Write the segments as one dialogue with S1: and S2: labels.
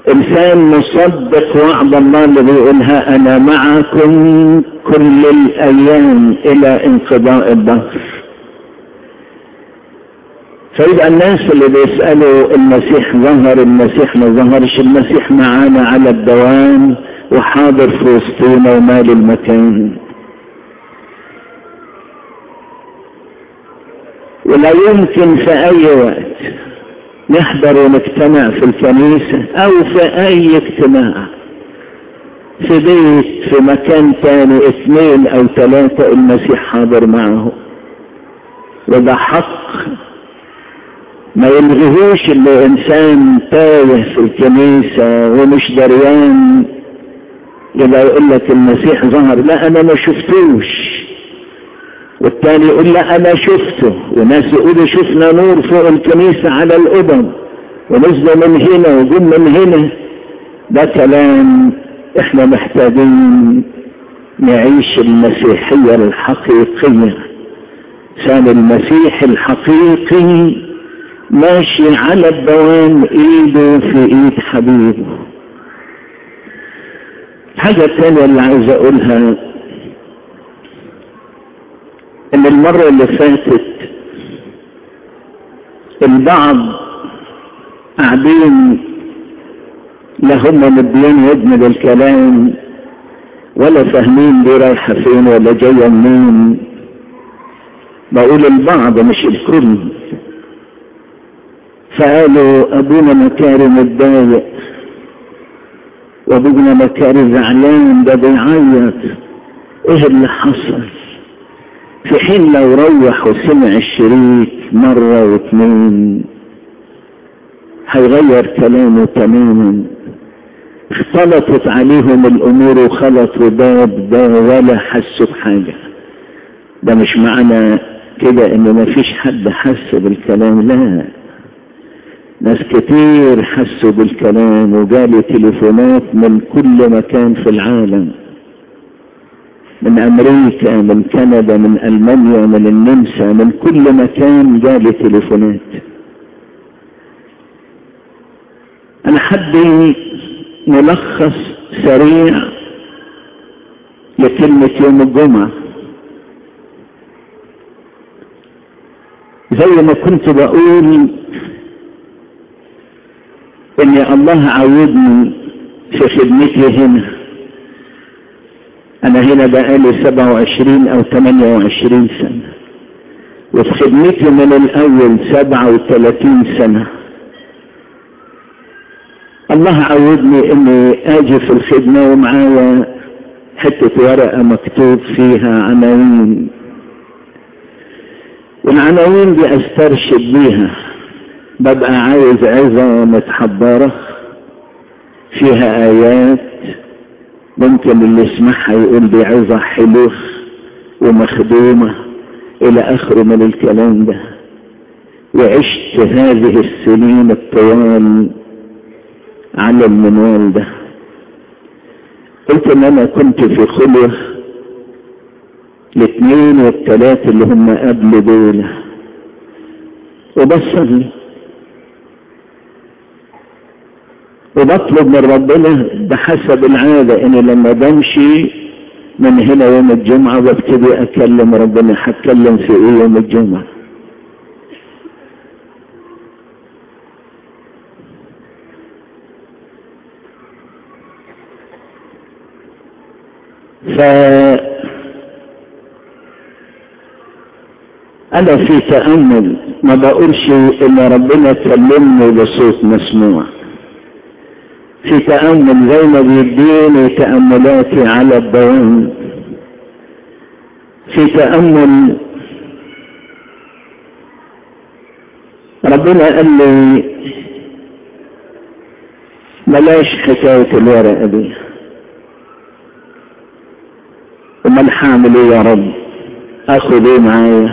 S1: انسان مصدق وعد الله اللي بيقولها انا معكم كل الايام الى انقضاء الدهر فيبقى الناس اللي بيسألوا المسيح ظهر المسيح ما ظهرش المسيح معانا على الدوام وحاضر في وسطنا ومال المكان ولا يمكن في اي وقت نحضر ونجتمع في الكنيسة او في اي اجتماع في بيت في مكان تاني اثنين او ثلاثة المسيح حاضر معه وده حق ما يلغيهوش اللي انسان تايه في الكنيسة ومش دريان يبقى يقول لك المسيح ظهر لا انا ما شفتوش والتاني يقول لا انا شفته وناس يقولوا شفنا نور فوق الكنيسة على القبم ونزل من هنا وجم من هنا ده كلام احنا محتاجين نعيش المسيحية الحقيقية كان المسيح الحقيقي ماشي على الدوام ايده في ايد حبيبه حاجة تانية اللي عايز اقولها ان المرة اللي فاتت البعض قاعدين لا هم مدين ودن للكلام ولا فاهمين دي رايحة فين ولا جاية منين بقول البعض مش الكل فقالوا ابونا مكاري متضايق وابونا مكاري زعلان ده بيعيط ايه اللي حصل في حين لو روح وسمع الشريك مرة واثنين هيغير كلامه تماما اختلطت عليهم الامور وخلطوا ده بده ولا حسوا بحاجة ده مش معنى كده ان مفيش حد حس بالكلام لا ناس كتير حسوا بالكلام وجالي تليفونات من كل مكان في العالم من امريكا من كندا من المانيا من النمسا من كل مكان جالي تليفونات انا حدي ملخص سريع لكلمة يوم الجمعة زي ما كنت بقول ان الله عودني في خدمتي هنا انا هنا بقالي سبعة وعشرين او ثمانية وعشرين سنة وفي خدمتي من الاول سبعة وثلاثين سنة الله عودني اني اجي في الخدمة ومعايا حتة ورقة مكتوب فيها عناوين والعناوين دي استرشد بيها ببقى عايز عظة متحضرة فيها آيات ممكن اللي يسمعها يقول دي عظة حلوة ومخدومة إلى آخره من الكلام ده وعشت هذه السنين الطوال على المنوال ده قلت ان انا كنت في خلوة الاثنين والثلاثة اللي هم قبل دول وبصلي وبطلب من ربنا بحسب العادة اني لما بمشي من هنا يوم الجمعة ببتدي اكلم ربنا هتكلم في ايه يوم الجمعة ف انا في تأمل ما بقولش ان ربنا كلمني بصوت مسموع في تأمل زي ما بيديني تأملاتي على الدوام في تأمل ربنا قال لي بلاش حكاية الورقة دي امال هعمل ايه يا رب اخد ايه معايا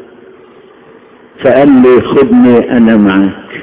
S1: فقال لي خدني انا معاك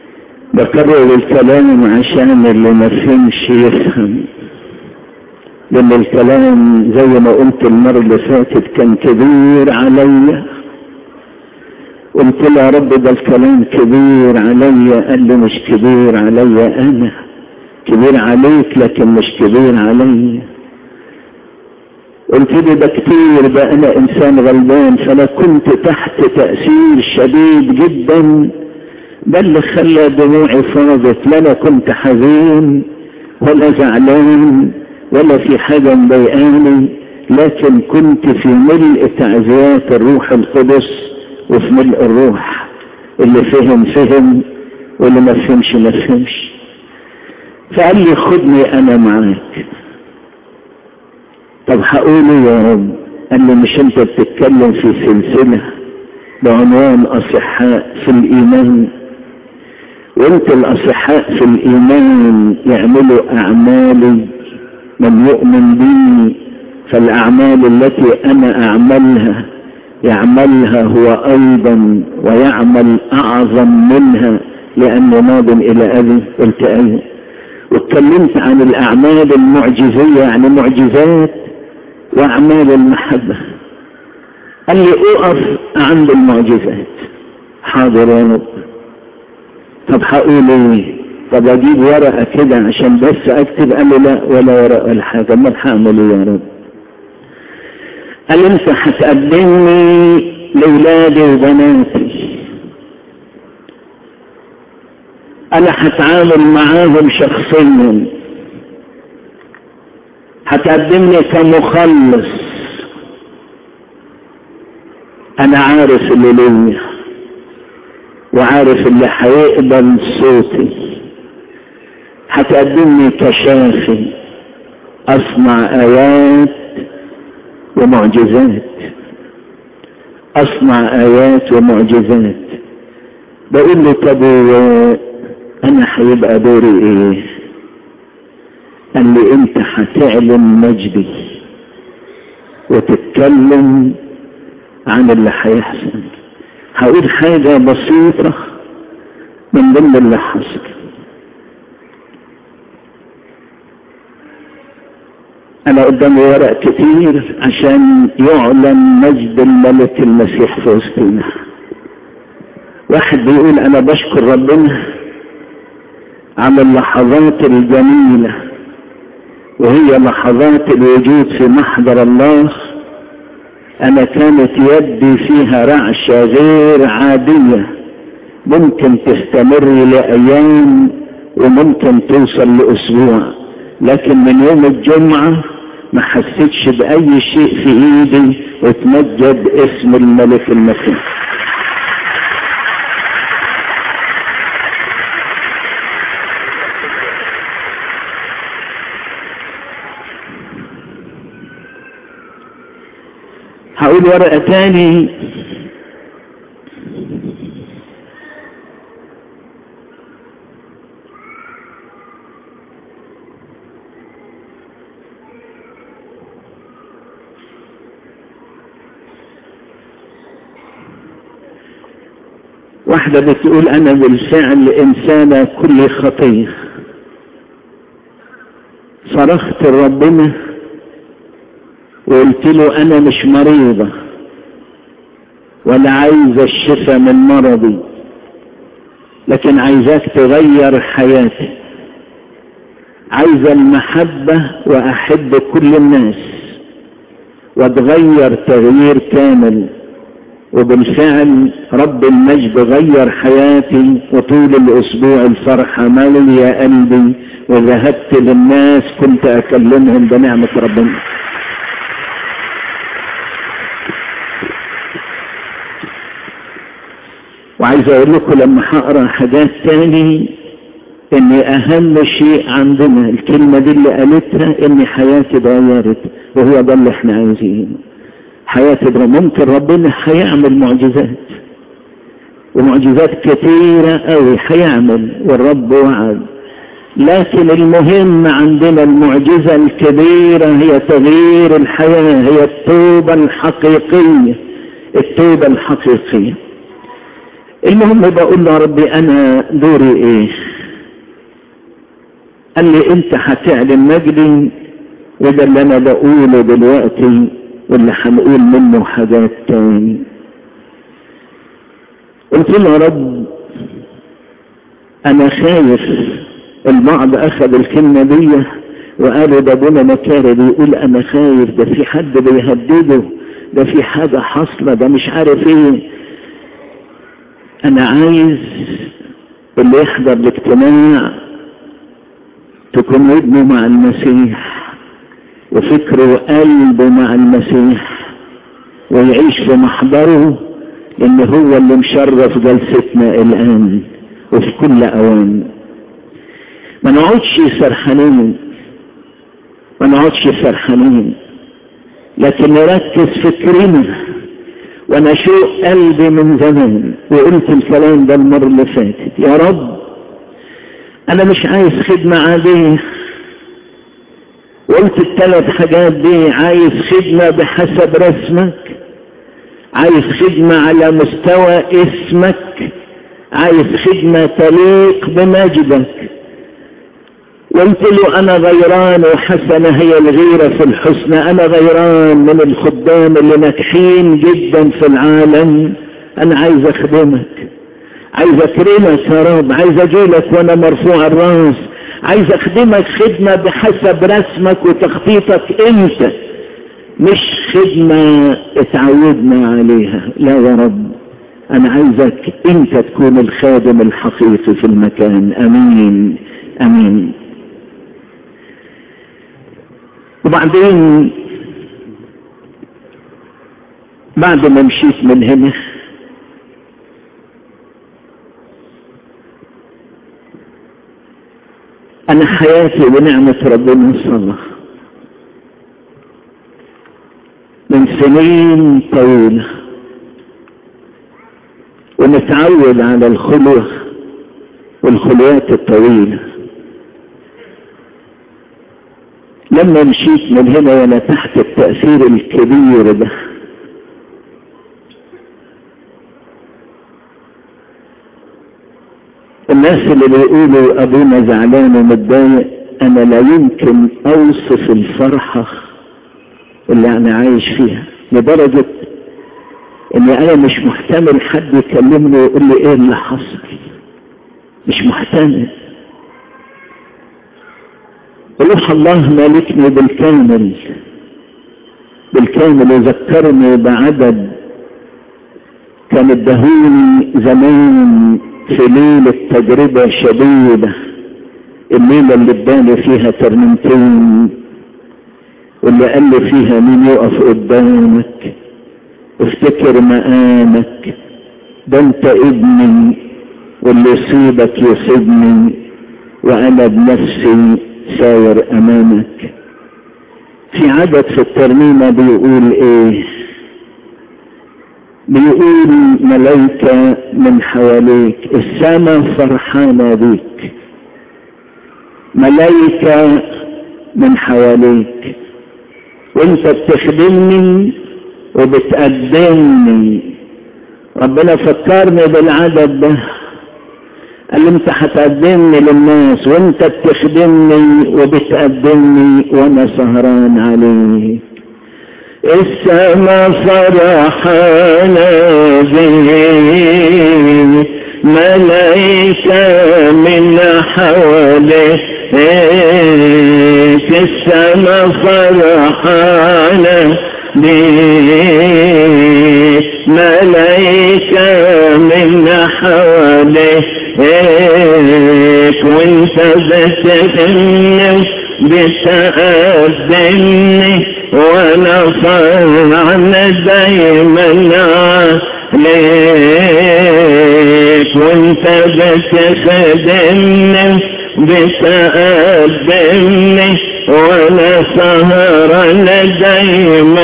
S1: بكرر الكلام عشان اللي ما فهمش يفهم لان الكلام زي ما قلت المرة اللي فاتت كان كبير عليا قلت له يا رب ده الكلام كبير عليا قال لي مش كبير عليا انا كبير عليك لكن مش كبير عليا قلت لي ده كتير ده انا انسان غلبان فانا كنت تحت تأثير شديد جدا ده اللي خلى دموعي فاضت لا انا كنت حزين ولا زعلان ولا في حاجة مضايقاني لكن كنت في ملء تعزيات الروح القدس وفي ملء الروح اللي فهم فهم واللي ما فهمش ما فهمش فقال لي خدني انا معاك طب هقول يا رب قال لي مش انت بتتكلم في سلسلة بعنوان اصحاء في الايمان وانت الاصحاء في الايمان يعملوا اعمالي من يؤمن بي فالاعمال التي انا اعملها يعملها هو ايضا ويعمل اعظم منها لانه ماض الى ابي قلت ايوه واتكلمت عن الاعمال المعجزية يعني معجزات واعمال المحبة قال لي اقف عند المعجزات حاضر يا رب طب هقول ايه طب اجيب ورقة كده عشان بس اكتب قال لي لا ولا ورقة ولا حاجة ما هعمل ايه يا رب قال انت هتقدمني لاولادي وبناتي انا هتعامل معاهم شخصيا هتقدمني كمخلص انا عارف اللي ليا وعارف اللي هيقبل صوتي هتقدمني كشافي اصنع ايات ومعجزات اصنع ايات ومعجزات بقول له طب انا هيبقى دوري ايه قال لي انت هتعلن مجدي وتتكلم عن اللي هيحصل هقول حاجة بسيطة من ضمن اللي حصل انا قدامي ورق كتير عشان يعلن مجد الملك المسيح في وسطنا واحد بيقول انا بشكر ربنا على اللحظات الجميلة وهي لحظات الوجود في محضر الله انا كانت يدي فيها رعشة غير عادية ممكن تستمر لأيام وممكن توصل لأسبوع لكن من يوم الجمعة ما حسيتش بأي شيء في ايدي وتمجد اسم الملك المسيح هقول ورقة تاني واحدة بتقول انا بالفعل انسانة كل خطية صرخت لربنا وقلت له انا مش مريضة ولا عايزة الشفاء من مرضي لكن عايزاك تغير حياتي عايزة المحبة واحب كل الناس واتغير تغيير كامل وبالفعل رب المجد غير حياتي وطول الاسبوع الفرحة مالي يا قلبي وذهبت للناس كنت اكلمهم بنعمة ربنا وعايز اقول لكم لما هقرا حاجات تاني ان اهم شيء عندنا الكلمة دي اللي قالتها ان حياتي اتغيرت وهو ده اللي احنا عايزينه حياتي اتغيرت ممكن ربنا هيعمل معجزات ومعجزات كثيرة قوي هيعمل والرب وعد لكن المهم عندنا المعجزة الكبيرة هي تغيير الحياة هي التوبة الحقيقية التوبة الحقيقية المهم بقول له ربي انا دوري ايه قال لي انت هتعلن مجدي وده اللي انا بقوله دلوقتي واللي هنقول منه حاجات تاني قلت له يا رب انا خايف البعض اخذ الكلمة دي وقالوا ده ابونا مكاري بيقول انا خايف ده في حد بيهدده ده في حاجة حاصلة ده مش عارف ايه انا عايز اللي يحضر الاجتماع تكون ودنه مع المسيح وفكره وقلبه مع المسيح ويعيش في محضره لان هو اللي مشرف جلستنا الان وفي كل اوان ما نقعدش سرحانين ما نقعدش سرحانين لكن نركز فكرنا وانا شوق قلبي من زمان وقلت الكلام ده المرة اللي فاتت يا رب انا مش عايز خدمة عادية قلت الثلاث حاجات دي عايز خدمة بحسب رسمك عايز خدمة على مستوى اسمك عايز خدمة تليق بمجدك قلت له انا غيران وحسنة هي الغيرة في الحسنى انا غيران من الخدام اللي ناجحين جدا في العالم انا عايز اخدمك عايز اكرمك يا رب عايز اجيلك وانا مرفوع الراس عايز اخدمك خدمة بحسب رسمك وتخطيطك انت مش خدمة اتعودنا عليها لا يا رب انا عايزك انت تكون الخادم الحقيقي في المكان امين امين وبعدين بعد ما مشيت من هنا انا حياتي بنعمة ربنا صلى من سنين طويلة ونتعود على الخلوة والخلوات الطويلة لما مشيت من هنا وانا تحت التأثير الكبير ده الناس اللي بيقولوا ابونا زعلان ومتضايق انا لا يمكن اوصف الفرحة اللي انا عايش فيها لدرجة اني انا مش محتمل حد يكلمني ويقول لي ايه اللي حصل مش محتمل روح الله مالكني بالكامل بالكامل وذكرني بعدد كان ادهوني زمان في ليلة تجربة شديدة الليلة اللي اداني فيها ترنمتين واللي قال لي فيها مين يقف قدامك افتكر مقامك ده انت ابني واللي يصيبك يصيبني وانا بنفسي ساير امامك في عدد في الترنيمة بيقول ايه بيقول ملايكة من حواليك السماء فرحانة بيك ملايكة من حواليك وانت بتخدمني وبتقدمني ربنا فكرني بالعدد ده قال انت هتقدمني للناس وانت بتخدمني وبتقدمني وانا سهران عليك السما فرحانة بيك ملايكة من حواليك السما فرحانة بيك ملايكة من حواليك وانت بتخدمني بتقدمني وانا فرعن دايما عليك وانت بتخدمني بتقدمني وانا سهران دايما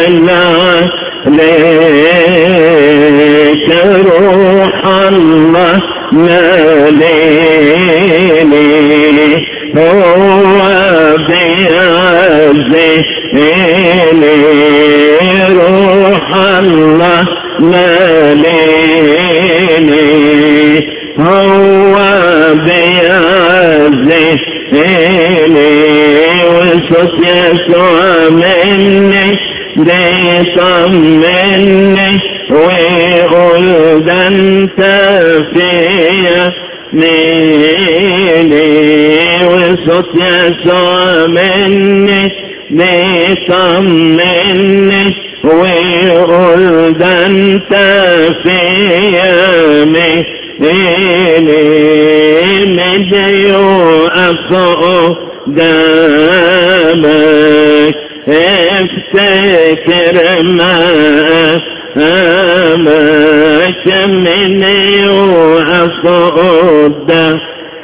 S1: عليك روح الله ماليني هو بيعزيني روح الله ماليني هو بيعزيني وصوت يسوع يسوع مني بيطمني ويقول ده انت فيا ميلي وصوت يسوع مني بيطمني ويقول ده انت فيا ميلي مدي وأفق دامك افتكر ما أمك مني وأفق دامك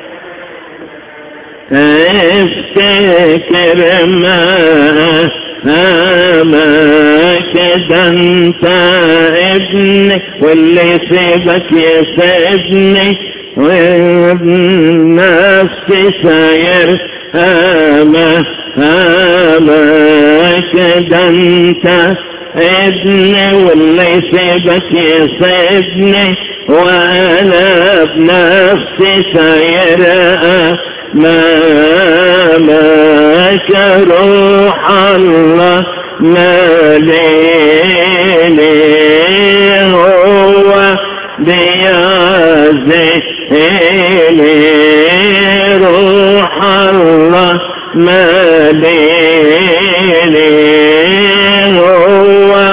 S1: افتكر ما أماك ده انت ابني واللي سيبك يسيبني وابن نفسي ساير أما أماك ده انت ابني واللي يسيبك يسيبني وانا بنفسي ساير امامك روح الله ماليني هو بيازيني روح الله ماليني هو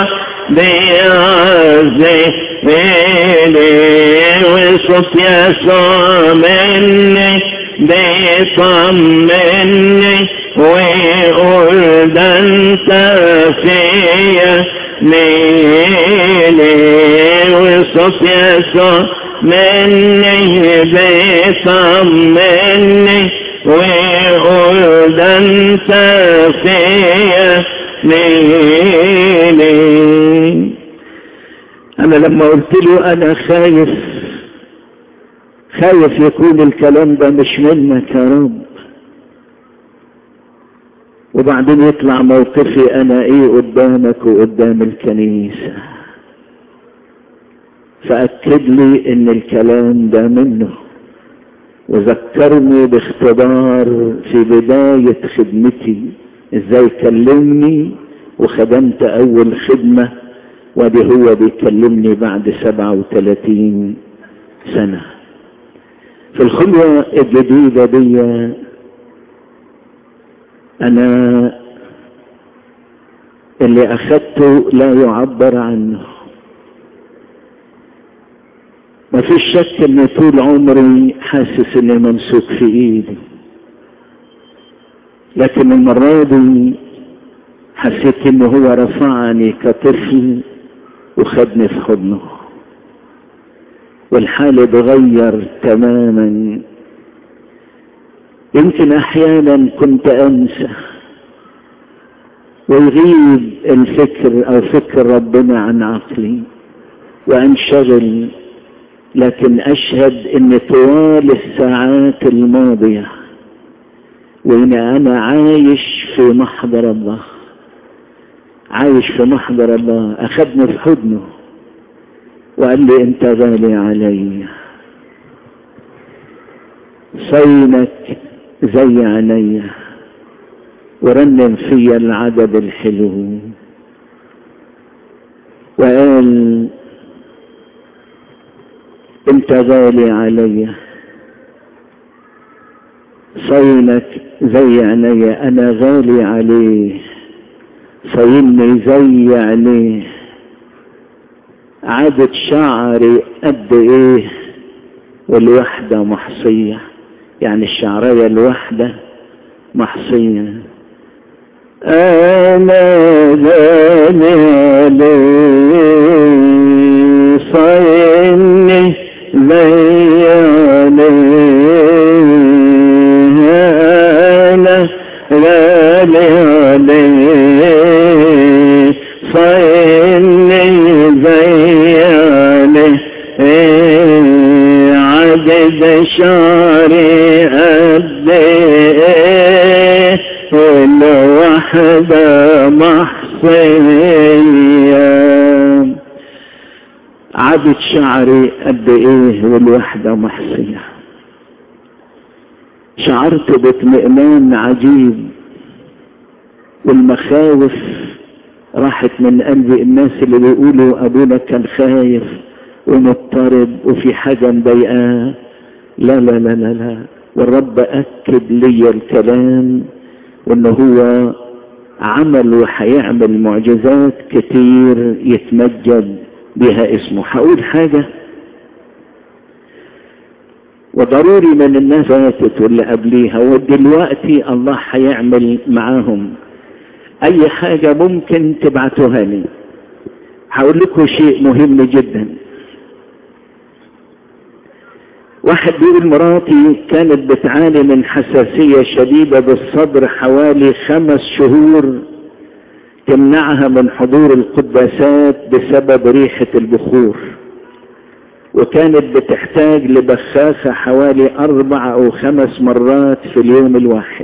S1: بيازيني وصوت يسوع مني بيطمني ويقول ده انت فيا ميلي وصوت يسوع مني بيطمني ويقول ده انت فيا ميلي انا لما قلت له انا خايف خايف يكون الكلام ده مش منك يا رب وبعدين يطلع موقفي انا ايه قدامك وقدام الكنيسة فأكد لي ان الكلام ده منه وذكرني باختبار في بداية خدمتي ازاي كلمني وخدمت اول خدمة ودي هو بيكلمني بعد سبعة وثلاثين سنة في الخلوة الجديدة دي انا اللي اخدته لا يعبر عنه ما فيش شك ان طول عمري حاسس اني ممسوك في ايدي لكن المرة دي حسيت انه هو رفعني كطفل وخدني في حضنه والحال اتغير تماما يمكن احيانا كنت انسى ويغيب الفكر او فكر ربنا عن عقلي وانشغل لكن اشهد ان طوال الساعات الماضية وان انا عايش في محضر الله عايش في محضر الله اخدني في حضنه وقال لي انت غالي علي صينك زي عينيا ورنم فيا العدد الحلو وقال انت غالي علي صينك زي عينيا انا غالي عليه صيني زي عينيه عدد شعري قد ايه والوحدة محصية يعني الشعرية الوحدة محصية انا غالي عليه صيني زي عليه انا غالي عليه صيني زي عليه عدد شعري قد ايه والوحدة محصية عدد شعري قد ايه والوحدة محصية شعرت باطمئنان عجيب والمخاوف راحت من قلب الناس اللي بيقولوا ابونا كان خايف ومضطرب وفي حاجة مضايقاه لا لا لا لا لا والرب اكد لي الكلام وان هو عمل وهيعمل معجزات كتير يتمجد بها اسمه هقول حاجة وضروري من الناس فاتت واللي قبليها ودلوقتي الله هيعمل معاهم اي حاجة ممكن تبعتوها لي هقول لكم شيء مهم جدا واحد بيقول مراتي كانت بتعاني من حساسية شديدة بالصدر حوالي خمس شهور تمنعها من حضور القداسات بسبب ريحة البخور وكانت بتحتاج لبخاخة حوالي أربع أو خمس مرات في اليوم الواحد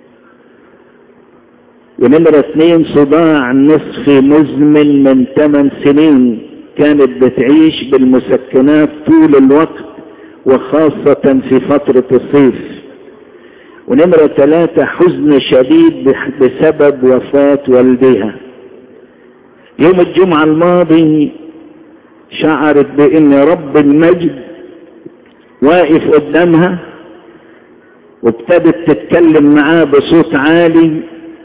S1: ونمرة اثنين صداع نصفي مزمن من ثمان سنين كانت بتعيش بالمسكنات طول الوقت وخاصة في فترة الصيف ونمرة ثلاثة حزن شديد بسبب وفاة والدها يوم الجمعة الماضي شعرت بان رب المجد واقف قدامها وابتدت تتكلم معاه بصوت عالي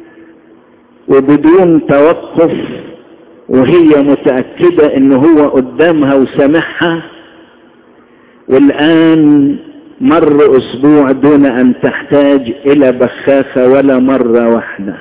S1: وبدون توقف وهي متأكدة ان هو قدامها وسامعها والآن مر أسبوع دون أن تحتاج إلى بخاخة ولا مرة واحدة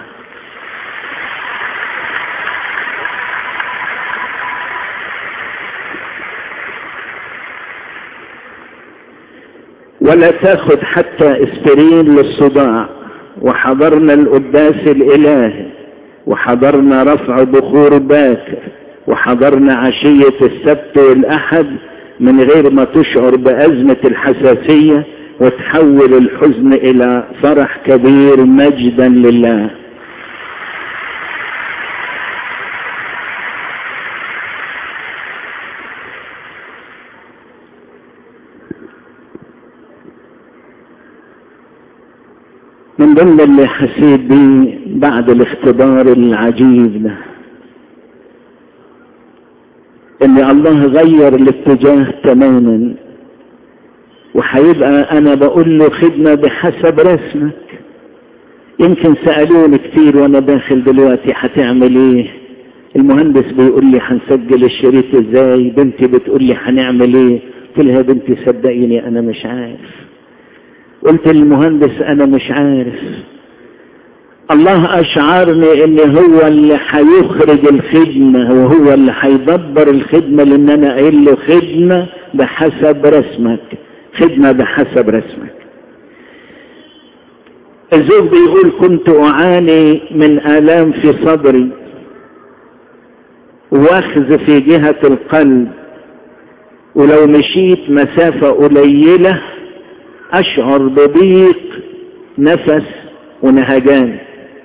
S1: ولا تاخد حتى اسبرين للصداع وحضرنا القداس الإلهي وحضرنا رفع بخور باكر وحضرنا عشية السبت والأحد من غير ما تشعر بأزمة الحساسية وتحول الحزن إلى فرح كبير مجدا لله من ضمن اللي حسيت بيه بعد الاختبار العجيب ده ان الله غير الاتجاه تماما وهيبقى انا بقول له خدمة بحسب رسمك يمكن سألوني كتير وانا داخل دلوقتي هتعمل ايه المهندس بيقول لي هنسجل الشريط ازاي بنتي بتقول لي هنعمل ايه قلت لها بنتي صدقيني انا مش عارف قلت للمهندس انا مش عارف الله اشعرني ان هو اللي هيخرج الخدمة وهو اللي هيدبر الخدمة لان انا قايل له خدمة بحسب رسمك خدمة بحسب رسمك الزوج بيقول كنت اعاني من الام في صدري واخذ في جهة القلب ولو مشيت مسافة قليلة اشعر بضيق نفس ونهجان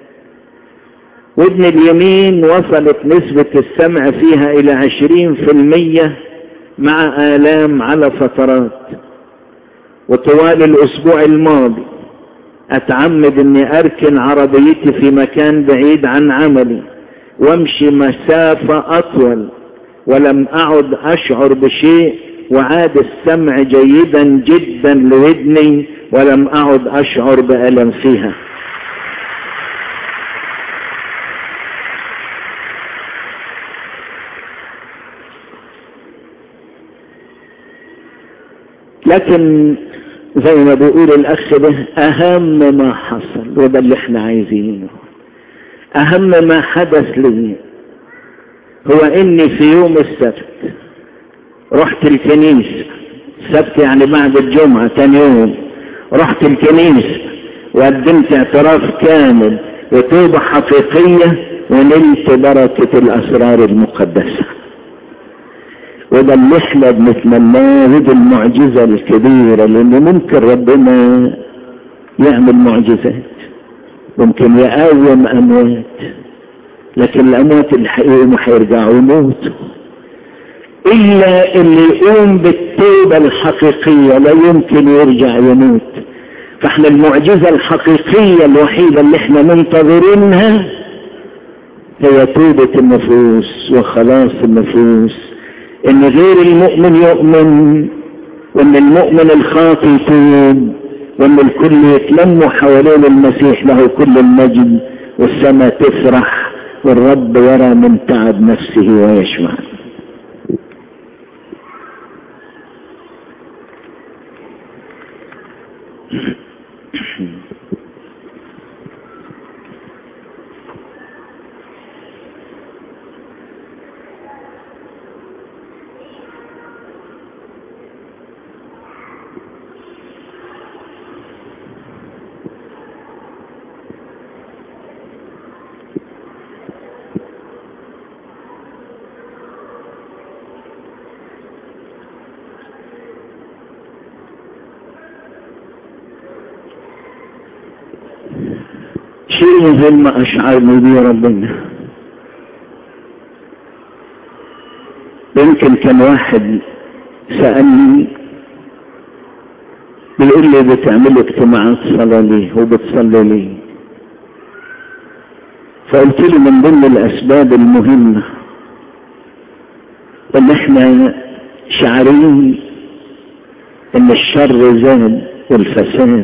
S1: ودن اليمين وصلت نسبة السمع فيها الى عشرين في المية مع آلام على فترات وطوال الاسبوع الماضي اتعمد اني اركن عربيتي في مكان بعيد عن عملي وامشي مسافة اطول ولم اعد اشعر بشيء وعاد السمع جيدا جدا لودني ولم اعد اشعر بألم فيها لكن زي ما بيقول الاخ ده اهم ما حصل وده اللي احنا عايزينه اهم ما حدث لي هو اني في يوم السبت رحت الكنيسة السبت يعني بعد الجمعة تاني يوم رحت الكنيسة وقدمت اعتراف كامل وتوبة حقيقية ونلت بركة الأسرار المقدسة وده اللي احنا بنتمناه ودي المعجزة الكبيرة لأن ممكن ربنا يعمل معجزات ممكن يقاوم أموات لكن الأموات اللي هيقوموا هيرجعوا يموتوا إلا اللي يقوم بالتوبة الحقيقية لا يمكن يرجع يموت فاحنا المعجزة الحقيقية الوحيدة اللي احنا منتظرينها هي توبة النفوس وخلاص النفوس ان غير المؤمن يؤمن وان المؤمن الخاطي يتوب وان الكل يتلموا حوالين المسيح له كل المجد والسماء تفرح والرب يرى من تعب نفسه ويشمع شيء مثل ما أشعرني به ربنا يمكن كان واحد سألني بيقول لي بتعمل اجتماعات صلاة ليه وبتصلي ليه فقلت له من ضمن الأسباب المهمة ان احنا شعرين ان الشر زاد والفساد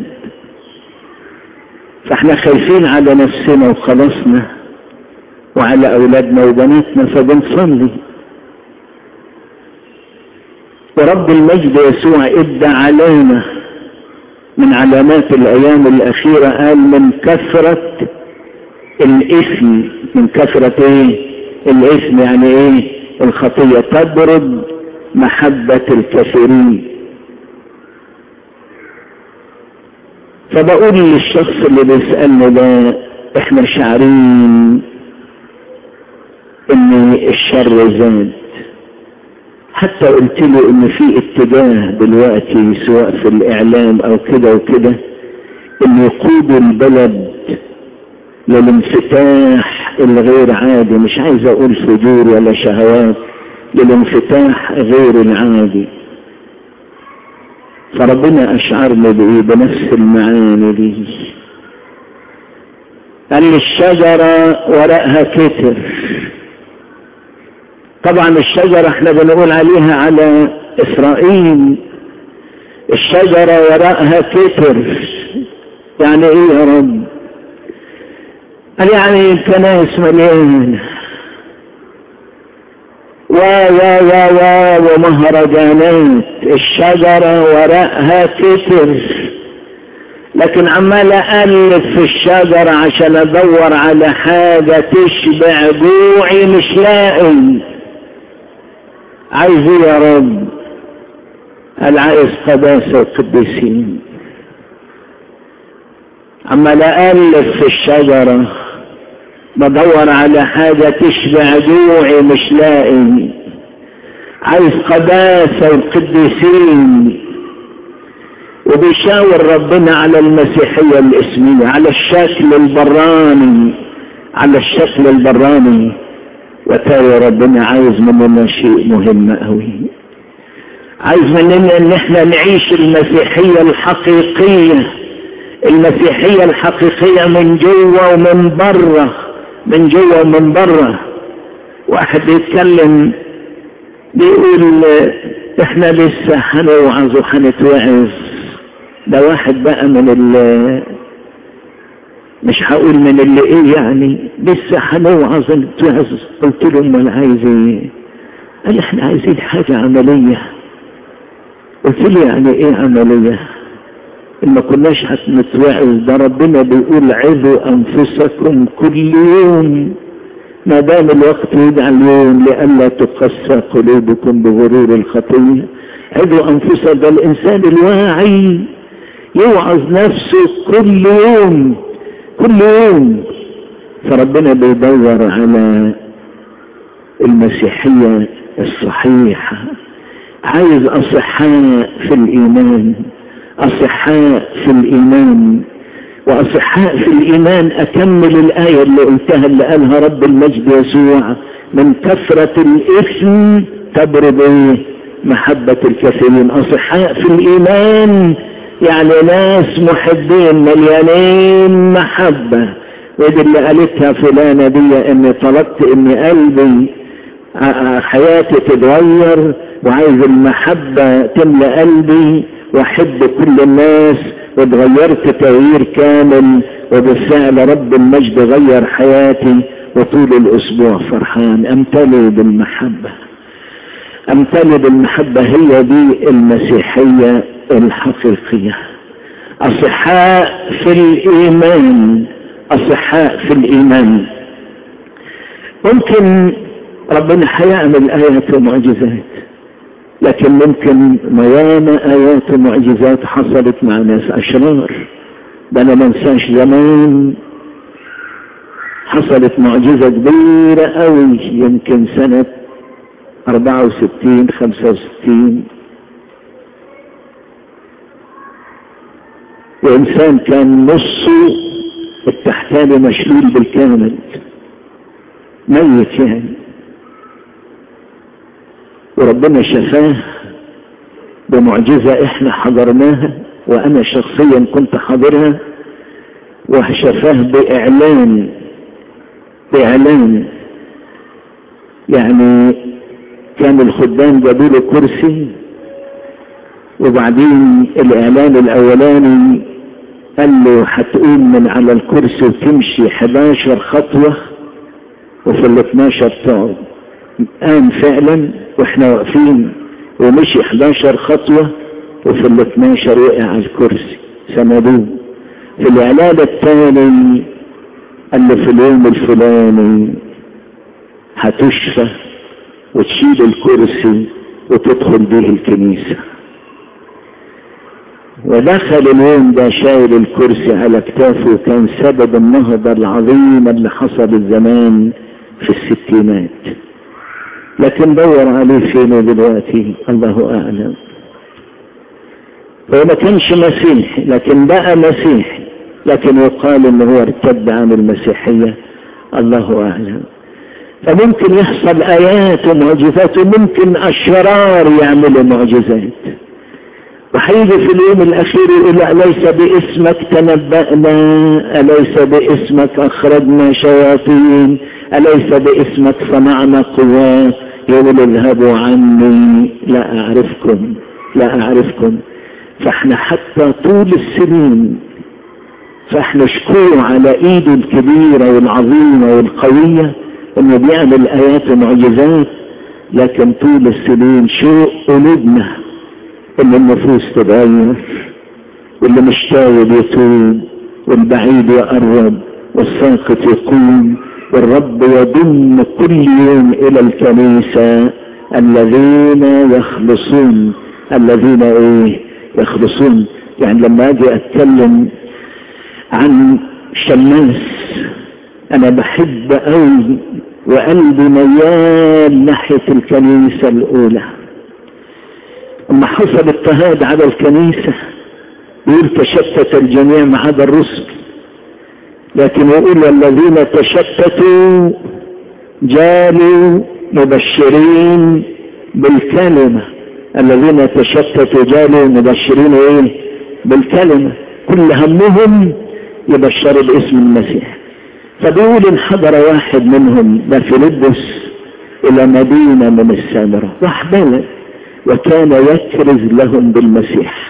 S1: فاحنا خايفين على نفسنا وخلاصنا وعلى اولادنا وبناتنا فبنصلي ورب المجد يسوع ادى علينا من علامات الايام الاخيرة قال من كثرة الاثم من كثرة ايه الاثم يعني ايه الخطية تبرد محبة الكثيرين فبقول للشخص اللي بيسألني ده احنا شعرين ان الشر زاد حتى قلت له ان في اتجاه دلوقتي سواء في الاعلام او كده وكده ان يقود البلد للانفتاح الغير عادي مش عايز اقول فجور ولا شهوات للانفتاح غير العادي فربنا اشعرنا بايه بنفس المعاني دي قال لي الشجرة ورقها كتر طبعا الشجرة احنا بنقول عليها على اسرائيل الشجرة ورقها كتر يعني ايه يا رب قال يعني الكنائس مليانة و و و و ومهرجانات الشجرة ورقها كتر لكن عمال ألف في الشجرة عشان أدور على حاجة تشبع جوعي مش لاقي عايز ايه يا رب قال عايز قداسة القديسين عمال ألف في الشجرة بدور على حاجة تشبع جوعي مش لاقي عايز قداسة القديسين وبيشاور ربنا على المسيحية الاسمية على الشكل البراني على الشكل البراني وتاري ربنا عايز مننا شيء مهم قوي عايز مننا ان احنا نعيش المسيحية الحقيقية المسيحية الحقيقية من جوه ومن بره من جوه ومن بره واحد بيتكلم بيقول احنا لسه هنوعظ وهنتوعظ ده واحد بقى من ال مش هقول من اللي ايه يعني لسه هنوعظ ونتوعظ قلت له امال عايز ايه قال احنا عايزين حاجة عملية قلت له يعني ايه عملية ان ما كناش هنتوعظ ده ربنا بيقول عظوا انفسكم كل يوم ما دام الوقت يدعى اليوم لئلا تقسى قلوبكم بغرور الخطيه عظوا انفسكم ده الانسان الواعي يوعظ نفسه كل يوم كل يوم فربنا بيدور على المسيحية الصحيحة عايز أصحاء في الإيمان أصحاء في الإيمان وأصحاء في الإيمان أكمل الآية اللي قلتها اللي قالها رب المجد يسوع من كثرة الإثم تبرد محبة الكثيرين أصحاء في الإيمان يعني ناس محبين مليانين محبة ودي اللي قالتها فلانة دي اني طلبت ان قلبي حياتي تتغير وعايز المحبة تملى قلبي واحب كل الناس واتغيرت تغيير كامل وبالفعل رب المجد غير حياتي وطول الاسبوع فرحان امتلي بالمحبة امتلي بالمحبة هي دي المسيحية الحقيقية اصحاء في الايمان اصحاء في الايمان ممكن ربنا هيعمل ايات ومعجزات لكن ممكن ميانا ايات ومعجزات حصلت مع ناس اشرار ده انا ما انساش زمان حصلت معجزة كبيرة قوي يمكن سنة 64 65 وإنسان كان نصه التحتاني مشلول بالكامل ميت يعني وربنا شفاه بمعجزة احنا حضرناها وانا شخصيا كنت حاضرها وشفاه باعلان باعلان يعني كان الخدام جابوا له كرسي وبعدين الاعلان الاولاني قال له هتقوم من على الكرسي وتمشي 11 خطوة وفي ال 12 تقعد قام فعلا واحنا واقفين ومشي 11 خطوة وفي ال 12 وقع على الكرسي سندوه في الاعلان الثاني قال له في اليوم الفلاني هتشفى وتشيل الكرسي وتدخل به الكنيسة ودخل اليوم ده شايل الكرسي على كتافه وكان سبب النهضة العظيمة اللي حصلت زمان في الستينات لكن دور عليه فين دلوقتي الله اعلم هو ما كانش مسيحي لكن بقى مسيحي لكن يقال ان هو ارتد عن المسيحية الله اعلم فممكن يحصل ايات ومعجزات وممكن اشرار يعملوا معجزات وحيجي في اليوم الاخير يقول اليس باسمك تنبأنا اليس باسمك اخرجنا شياطين اليس باسمك صنعنا قوات يقول اذهبوا عني لا اعرفكم لا اعرفكم فاحنا حتى طول السنين فاحنا شكوه على ايده الكبيرة والعظيمة والقوية انه بيعمل ايات ومعجزات لكن طول السنين شوق قلوبنا ان النفوس تتغير واللي مش تايب يتوب والبعيد يقرب والساقط يقوم والرب يضم كل يوم الى الكنيسة الذين يخلصون الذين ايه يخلصون يعني لما اجي اتكلم عن شماس انا بحب قوي وقلبي ميال ناحية الكنيسة الاولى اما حصل اضطهاد على الكنيسة يقول تشتت الجميع ما عدا الرسل لكن يقول الذين تشتتوا جالوا مبشرين بالكلمة الذين تشتتوا جالوا مبشرين ايه بالكلمة كل همهم يبشروا باسم المسيح فبيقول انحدر واحد منهم ده فيلبس الى مدينة من السامرة راح بلد وكان يكرز لهم بالمسيح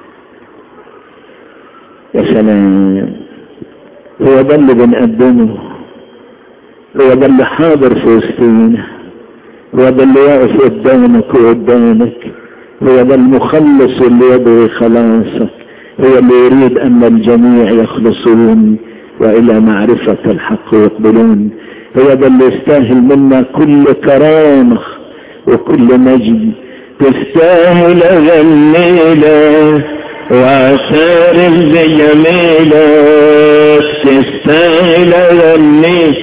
S1: يا سلام هو ده اللي بنقدمه هو ده اللي حاضر في وسطينا هو ده اللي واقف قدامك وقدامك هو ده المخلص اللي يبغي خلاصك هو اللي يريد ان الجميع يخلصون والى معرفة الحق يقبلون هو ده اللي يستاهل منا كل كرامة وكل مجد تستاهل جميلة واعترف بجميلك تستاهل جميلك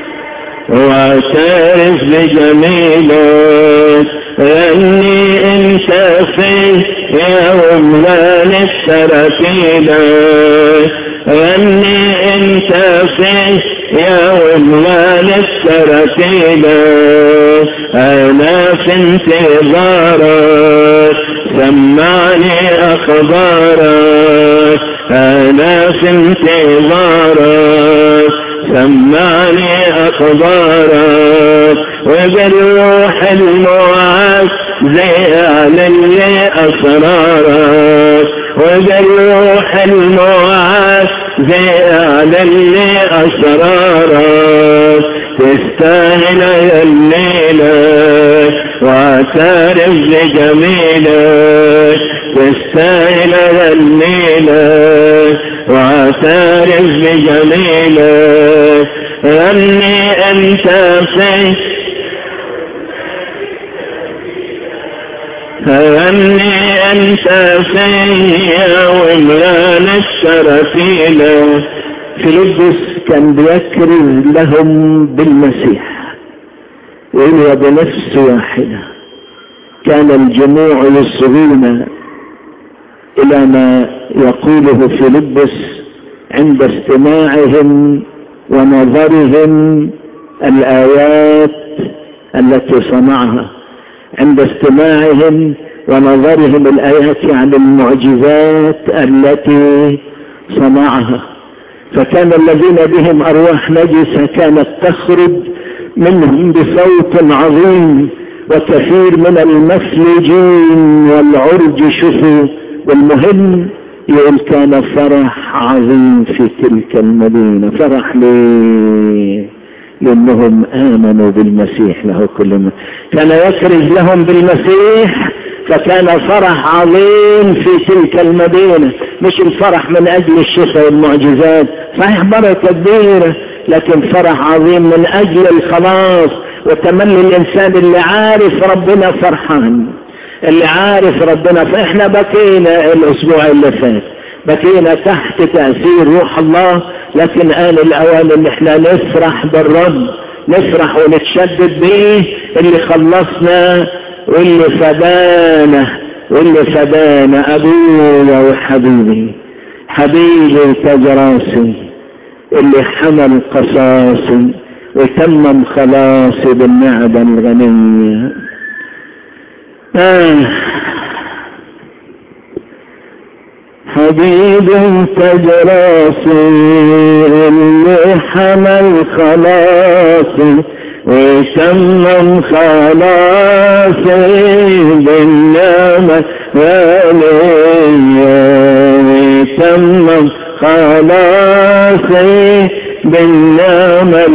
S1: واعترف بجميلك لاني انت في يوم لا للتركيلك لاني انت في يوم لا للتركيلك انا في انتظارك سمعني اخبارك انا في انتظارك سمعني أخبارك وبالروح المعز زي علي أسرارك وبالروح المعز زي علي أسرارك تستاهل يا الليلة واعترف بجميلك تستاهل يا الليلة واعترف بجميلك أني أنت في أني أنت فيا ومران الشرفيلة فيلبس كان بيكرز لهم بالمسيح وإنه بنفس واحدة كان الجموع يصغون إلى ما يقوله فيلبس عند استماعهم ونظرهم الآيات التي صنعها عند استماعهم ونظرهم الآيات عن المعجزات التي صنعها فكان الذين بهم أرواح نجسة كانت تخرج منهم بصوت عظيم وكثير من المفلجين والعرج شفوا والمهم يقول كان فرح عظيم في تلك المدينة فرح ليه لأنهم آمنوا بالمسيح له كل ما كان يكرز لهم بالمسيح فكان فرح عظيم في تلك المدينة مش الفرح من أجل الشفاء والمعجزات صحيح بركة كبيرة لكن فرح عظيم من أجل الخلاص وتمني الإنسان اللي عارف ربنا فرحان اللي عارف ربنا فإحنا بكينا الأسبوع اللي فات بكينا تحت تأثير روح الله لكن آن الأوان ان احنا نفرح بالرب نفرح ونتشدد بيه اللي خلصنا واللي فدانا واللي فدانا أبويا وحبيبي حبيبي وتاج راسي اللي حمل قصاصي وتمم خلاصي بالنعمة الغنية آه حبيبي تجراسي اللي حمل خلاصي وتمم خلاصي بالنعمة غالية وتمم خلاصي بالنعمة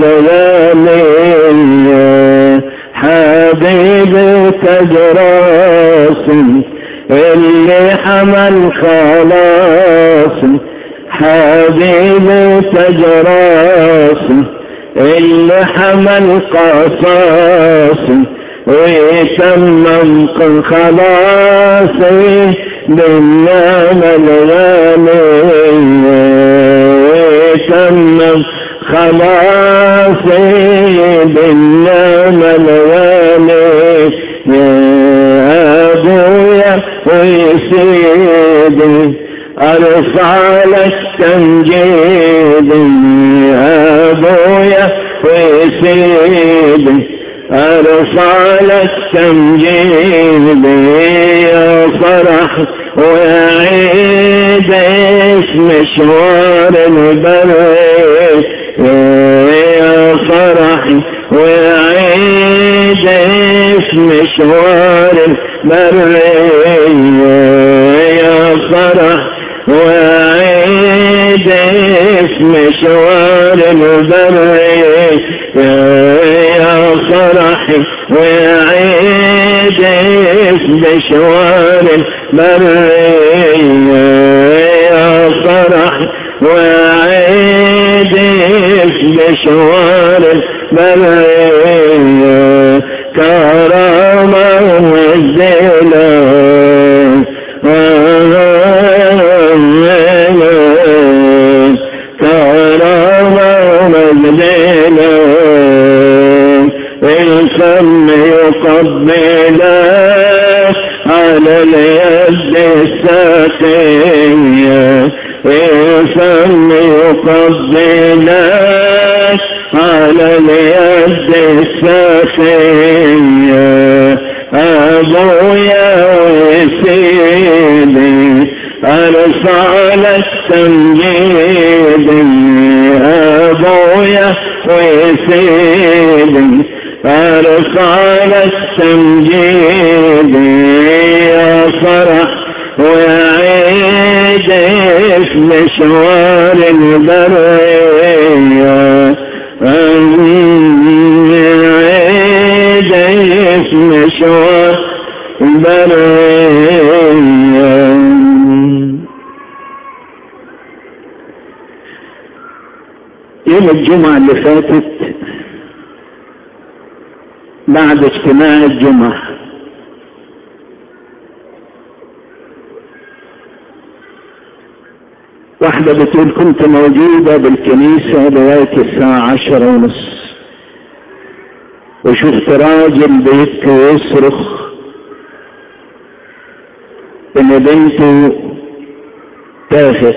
S1: الغالية حبيبي تجراسي اللي حمل خلاص حبيبي تجراس اللي حمل قصاص ويتمم خلاصي بالنعمة الغالية ويتمم خلاصي بالنعمة الغالية يا أبويا ويسيدي أرفع لك تمجيدي يا أبويا ويسيدي أرفع لك تمجيدي يا فرح وعيد اسم مشوار البريد يا فرح وعيد اسم مشوار البرية يا فرح وعيد اسم مشوار البرية يا فرح وعيد اسم مشوار البرية يا فرح وعيد اسم مشوار البرية كرامة والزلة كرامة والزلة الفم يقبل على اليد الساقية الفم يقبل على اليد الساقية أبويا وسيدي أرفع لك تمجيدي أبويا سيدي أرسال التمجيد يا فرح ويا عيد في مشوار البرية عيد في مشوار البرية يوم الجمعة اللي فاتت بعد اجتماع الجمعة واحدة بتقول كنت موجودة بالكنيسة لغاية الساعة عشرة ونص وشفت راجل بيبكي ويصرخ ان بنته تاهت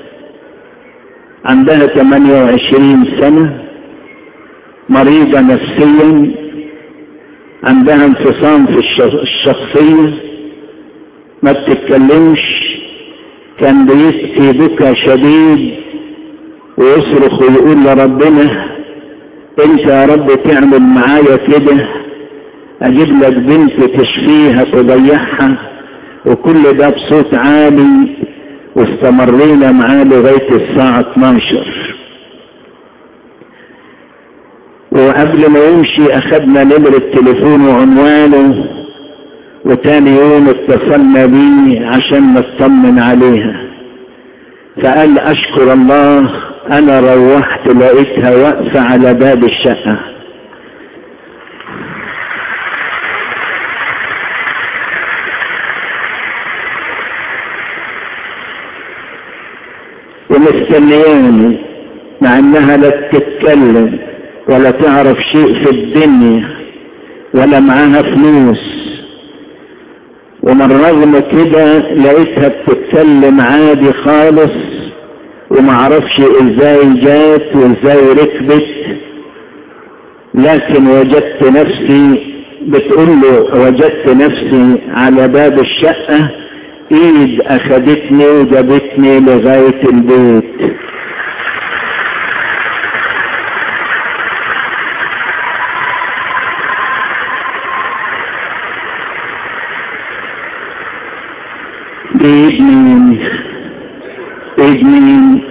S1: عندها 28 سنة مريضة نفسيا عندها انفصام في الشخصية ما بتتكلمش كان بيبكي بكى شديد ويصرخ ويقول لربنا انت يا رب تعمل معايا كده اجيب لك بنت تشفيها تضيعها وكل ده بصوت عالي واستمرينا معاه لغاية الساعة 12 وقبل ما يمشي اخدنا نمرة تليفون وعنوانه وتاني يوم اتصلنا بيه عشان نطمن عليها فقال اشكر الله انا روحت لقيتها واقفة على باب الشقة ومستنياني مع انها لا تتكلم ولا تعرف شيء في الدنيا ولا معاها فلوس ومن رغم كده لقيتها بتتكلم عادي خالص ومعرفش ازاي جات وازاي ركبت لكن وجدت نفسي بتقول له وجدت نفسي على باب الشقة ايد اخدتني وجابتني لغاية البيت ايد مين ايد مين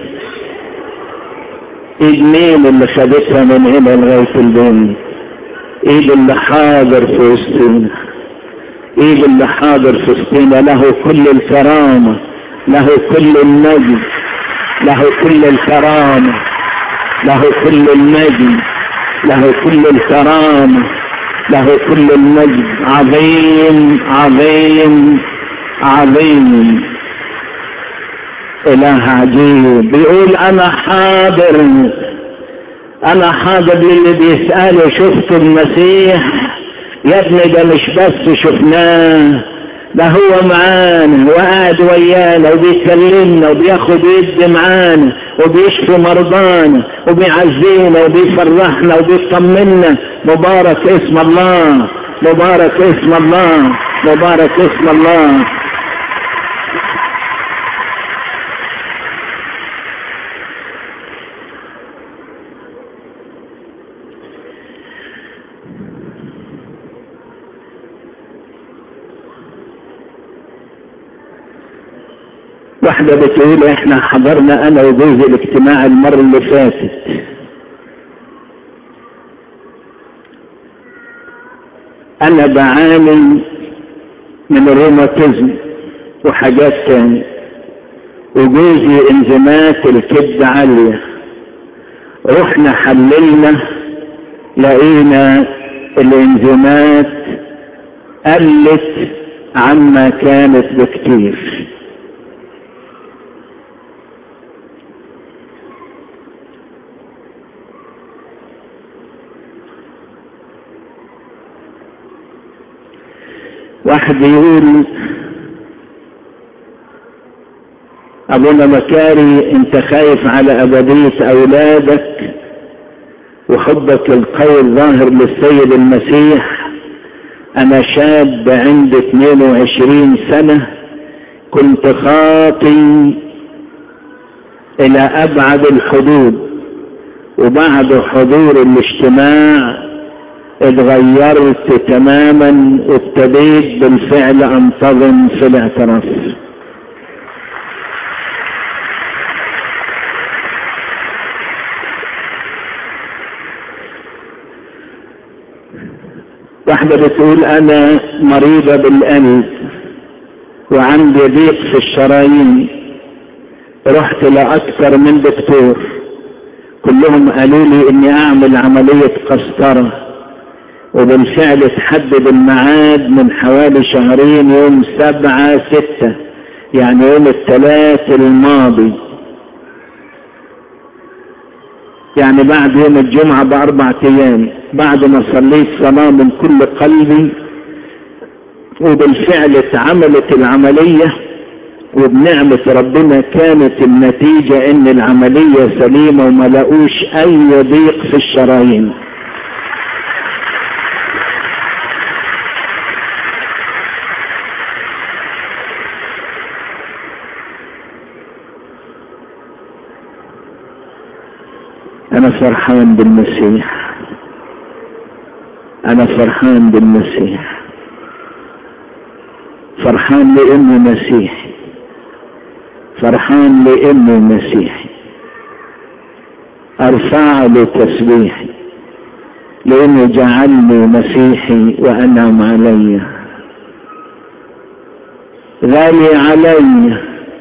S1: ايد مين اللي خدتها من هنا لغاية البيت ايد اللي حاضر في وسطنا ايد اللي حاضر في وسطنا له كل الكرامة له كل المجد له كل الكرامة له كل المجد له كل الكرامة له كل المجد عظيم عظيم عظيم اله عجيب بيقول انا حاضر انا حاضر للي بيسأله شفت المسيح يا ابني ده مش بس شفناه ده هو معانا وقاعد ويانا وبيكلمنا وبياخد يد معانا وبيشفي مرضانا وبيعزينا وبيفرحنا وبيطمنا مبارك اسم الله مبارك اسم الله مبارك اسم الله واحدة بتقول احنا حضرنا انا وجوزي الاجتماع المرة اللي فاتت انا بعاني من الروماتيزم وحاجات تانية وجوزي انزيمات الكبد عالية رحنا حللنا لقينا الانزيمات قلت عما كانت بكتير واحد يقول ابونا مكاري انت خايف على ابدية اولادك وحبك القوي الظاهر للسيد المسيح انا شاب عندي 22 سنة كنت خاطي الى ابعد الحدود وبعد حضور الاجتماع اتغيرت تماما وابتديت بالفعل انتظم في الاعتراف واحدة بتقول انا مريضة بالقلب وعندي ضيق في الشرايين رحت لأكثر من دكتور كلهم قالوا لي اني اعمل عملية قسطرة وبالفعل اتحدد الميعاد من حوالي شهرين يوم سبعة ستة يعني يوم الثلاث الماضي يعني بعد يوم الجمعة بأربع أيام بعد ما صليت صلاة من كل قلبي وبالفعل اتعملت العملية وبنعمة ربنا كانت النتيجة ان العملية سليمة وما لقوش اي ضيق في الشرايين انا فرحان بالمسيح انا فرحان بالمسيح فرحان لانه مسيحي فرحان لانه مسيحي ارفع له تسبيحي لانه جعلني مسيحي وانعم علي غالي علي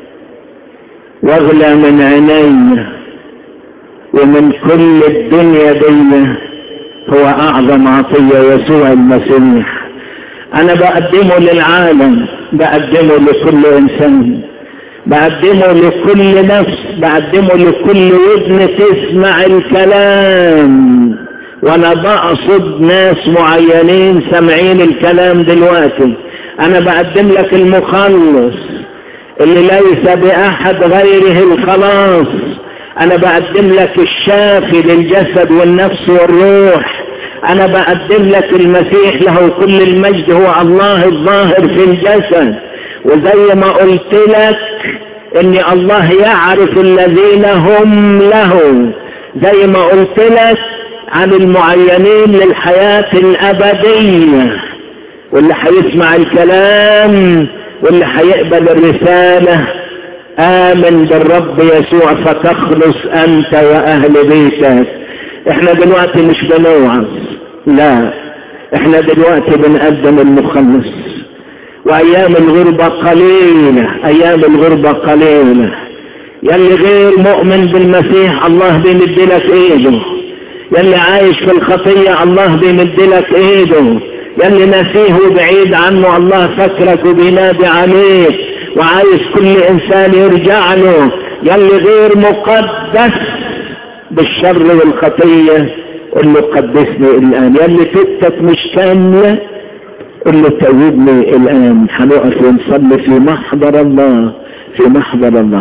S1: واغلى من عيني ومن كل الدنيا دي هو اعظم عطية يسوع المسيح انا بقدمه للعالم بقدمه لكل انسان بقدمه لكل نفس بقدمه لكل ودن تسمع الكلام وانا بقصد ناس معينين سامعين الكلام دلوقتي انا بقدم لك المخلص اللي ليس باحد غيره الخلاص انا بقدم لك الشافي للجسد والنفس والروح انا بقدم لك المسيح له كل المجد هو الله الظاهر في الجسد وزي ما قلت لك ان الله يعرف الذين هم له زي ما قلت لك عن المعينين للحياة الابدية واللي هيسمع الكلام واللي هيقبل الرسالة آمن بالرب يسوع فتخلص أنت وأهل بيتك احنا دلوقتي مش بنوعظ لا احنا دلوقتي بنقدم المخلص وأيام الغربة قليلة أيام الغربة قليلة يلي غير مؤمن بالمسيح الله بيمد لك ايده يلي عايش في الخطية الله بيمد لك ايده يلي نسيه وبعيد عنه الله فكرك وبينادي عليك وعايز كل انسان يرجع له يلي غير مقدس بالشر والخطية قل له قدسني الان يلي توبتك مش كاملة قل له توبني الان هنقف ونصلي في محضر الله في محضر الله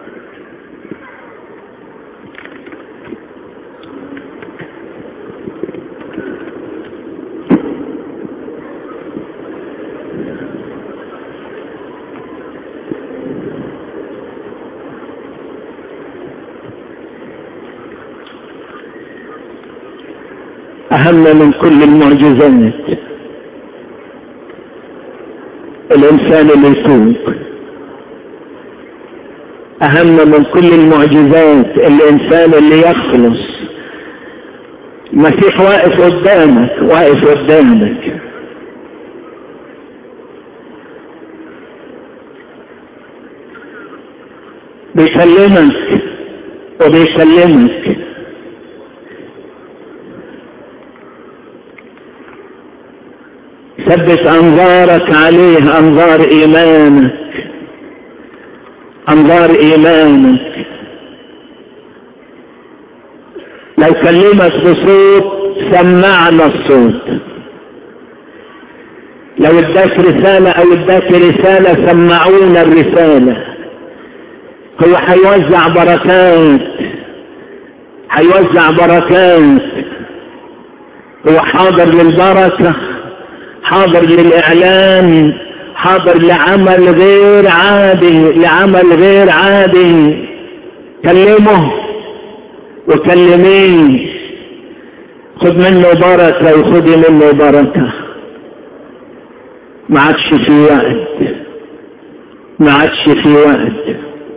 S1: أهم من كل المعجزات الإنسان اللي يتوب أهم من كل المعجزات الإنسان اللي يخلص المسيح واقف قدامك واقف قدامك بيكلمك وبيكلمك ثبت انظارك عليه انظار ايمانك انظار ايمانك لو كلمك بصوت سمعنا الصوت لو اداك رسالة او اداك رسالة سمعونا الرسالة هو هيوزع بركات هيوزع بركات هو حاضر للبركه حاضر للإعلان حاضر لعمل غير عادي لعمل غير عادي كلمه وكلميه خد منه بركة وخدي منه بركة ما عادش في وقت ما عادش في وقت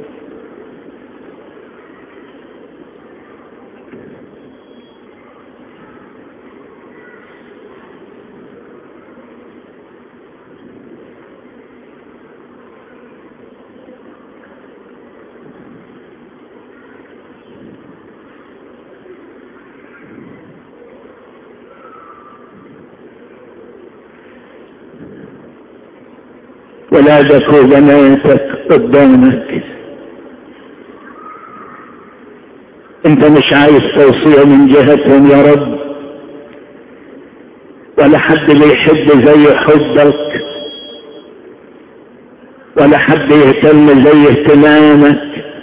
S1: ولادك وبناتك قدامك انت مش عايز توصية من جهتهم يا رب ولا حد بيحب زي حبك ولا حد يهتم زي اهتمامك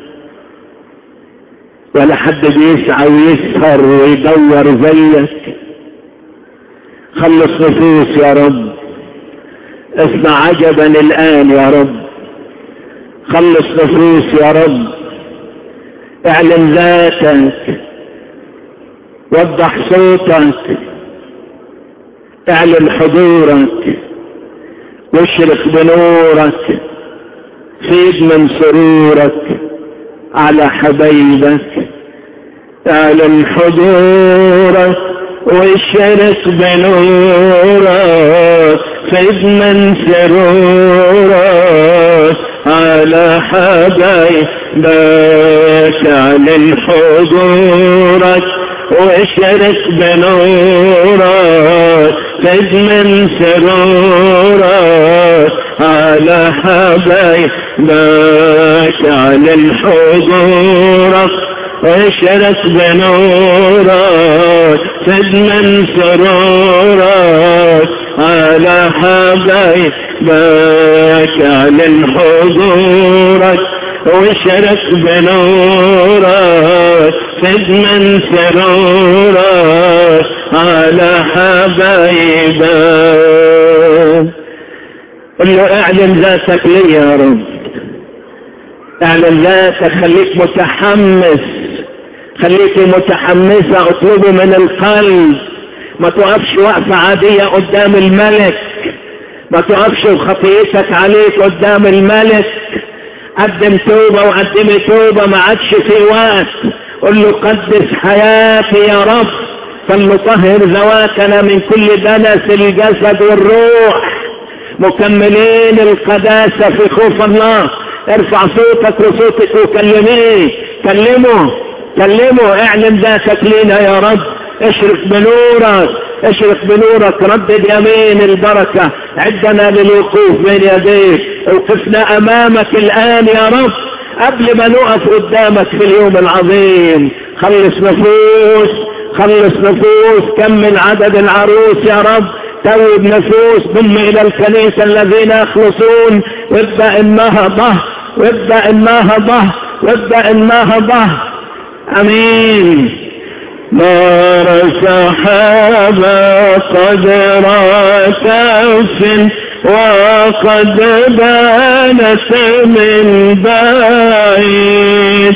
S1: ولا حد بيسعى ويسهر ويدور زيك خلص نفوس يا رب اصنع عجبا الآن يا رب خلص نفوس يا رب اعلن ذاتك وضح صوتك اعلن حضورك واشرق بنورك فيد من سرورك على حبيبك اعلن حضورك واشرق بنورك فيد من سرورك على حبيبك اعلن حضورك واشرق بنورك فيد من سرورك على حبيبك اعلن حضورك واشرق بنورك فد من سرورك على حبيبك اعلن حضورك واشرق بنورك فد من سرورك على حبيبك قل له اعلن ذاتك لي يا رب اعلن ذاتك خليك متحمس خليك متحمسة اطلبه من القلب ما تقفش وقفة عادية قدام الملك ما تقفش وخطيتك عليك قدام الملك قدم توبة وقدمي توبة ما عادش في وقت قل له قدس حياتي يا رب فلنطهر ذواتنا من كل دنس الجسد والروح مكملين القداسة في خوف الله ارفع صوتك وصوتك وكلميه كلمه كلمه اعلن ذاتك لينا يا رب اشرق بنورك اشرق بنورك ردد يمين البركة عدنا للوقوف بين يديك وقفنا امامك الان يا رب قبل ما نقف قدامك في اليوم العظيم خلص نفوس خلص نفوس كمل عدد العروس يا رب توب نفوس ضم الى الكنيسة الذين يخلصون وابدأ النهضة وابدأ النهضة وابدأ النهضة امين نار سحاب قدر كف وقد بانت من بعيد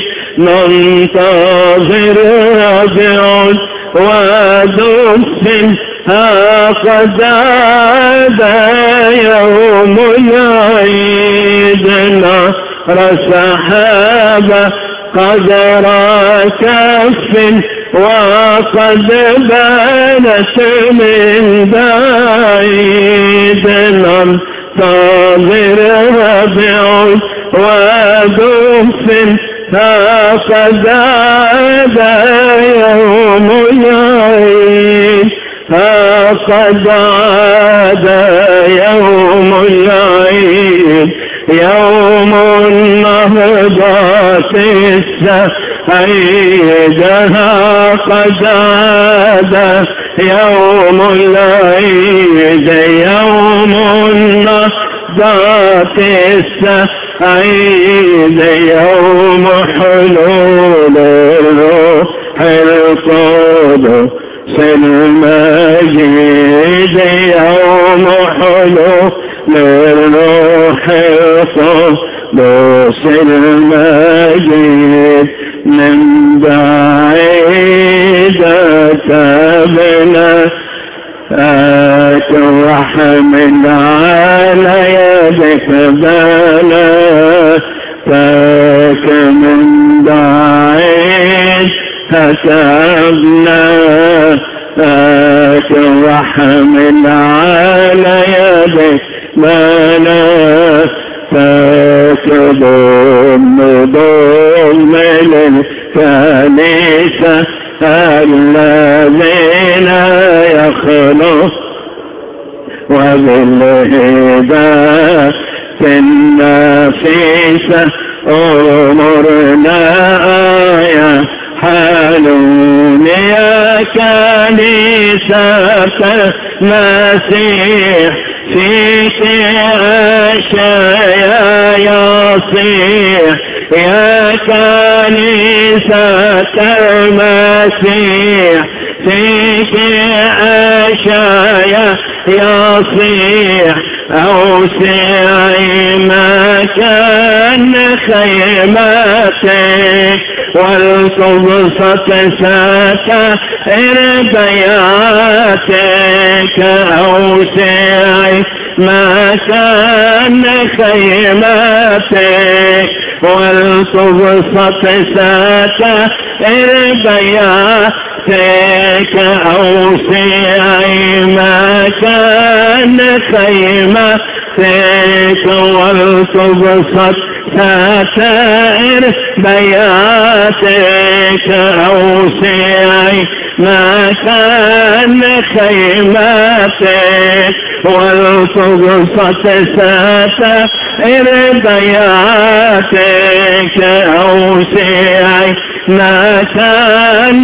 S1: ننتظر ربع ودف قد عاد يوم العيد نهر سحاب قدر كف وقد بانت من بعيد ننتظر ربع ودف فقد عاد يوم العيد فقد عاد يوم العيد يوم النهضة السعيدها قد عاد يوم العيد يوم النهضة السعيد يوم حلول الروح القدس المجيد يوم حلول الروح القدس المجيد من بعيد لكن وحمل على يدك بلا فاك من بعيد كتبنا لكن وحمل على يدك بلا فاك ضم ضم للكنيسة الذين يخلق وبالهدى في النفيسة أمرنا يا حالون يا كنيسة المسيح فيك أشياء يصيح يا كنيسة المسيح فيك أشياء يصيح أوسعي مكان خيمتك والقبصة ستائر بياتك أوسعي مكان خيمتك والقبصة ستائر بياتك أوسعي مكان خيمتك والقبصة ستائر بياتك أوسعي مكان خيمتك والقبصة ستائر بياتك أوسعي مكان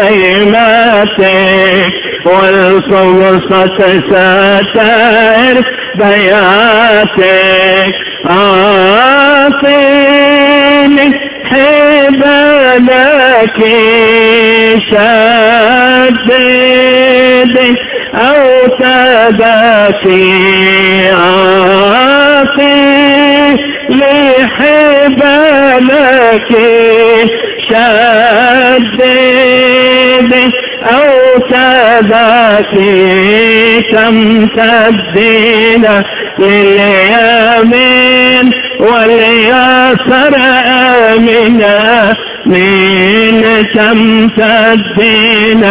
S1: خيمتك والقبصة ستائر بياتك أعطيني حبالك شدد أو تبكي أعطيني حبالك شدد أو تبكي تمتدين لليمين واليسر آمنا من تمتدين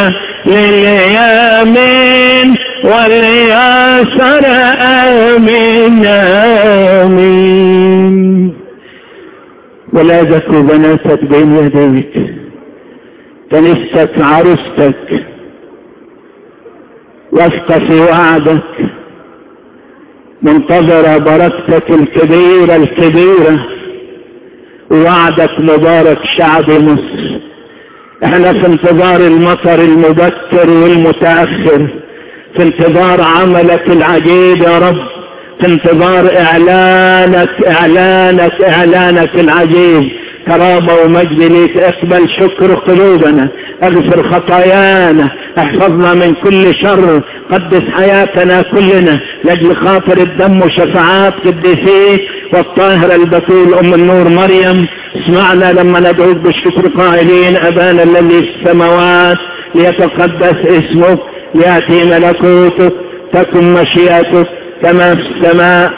S1: لليمين واليسر آمنا آمين ولادك وبناتك بين يديك كنيستك عروستك واثقة في وعدك منتظرة بركتك الكبيرة الكبيرة ووعدك مبارك شعب مصر احنا في انتظار المطر المبكر والمتأخر في انتظار عملك العجيب يا رب في انتظار اعلانك اعلانك اعلانك العجيب كرامة ومجد ليك اقبل شكر قلوبنا اغفر خطايانا احفظنا من كل شر قدس حياتنا كلنا لاجل خاطر الدم وشفاعات قديسيك والطاهرة البتول ام النور مريم اسمعنا لما ندعوك بالشكر قائلين ابانا الذي في السماوات ليتقدس اسمك لياتي ملكوتك تكن مشيئتك كما في السماء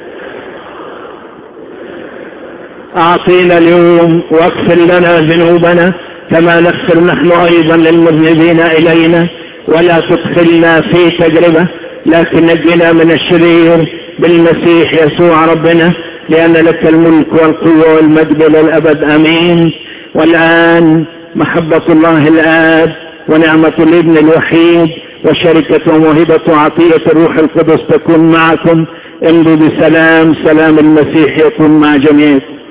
S1: أعطينا اليوم واغفر لنا ذنوبنا كما نغفر نحن أيضا للمذنبين إلينا ولا تدخلنا في تجربة لكن نجنا من الشرير بالمسيح يسوع ربنا لأن لك الملك والقوة والمجد للأبد أمين والآن محبة الله الآب ونعمة الابن الوحيد وشركة وموهبة وعطية الروح القدس تكون معكم امضوا بسلام سلام المسيح يكون مع جميعكم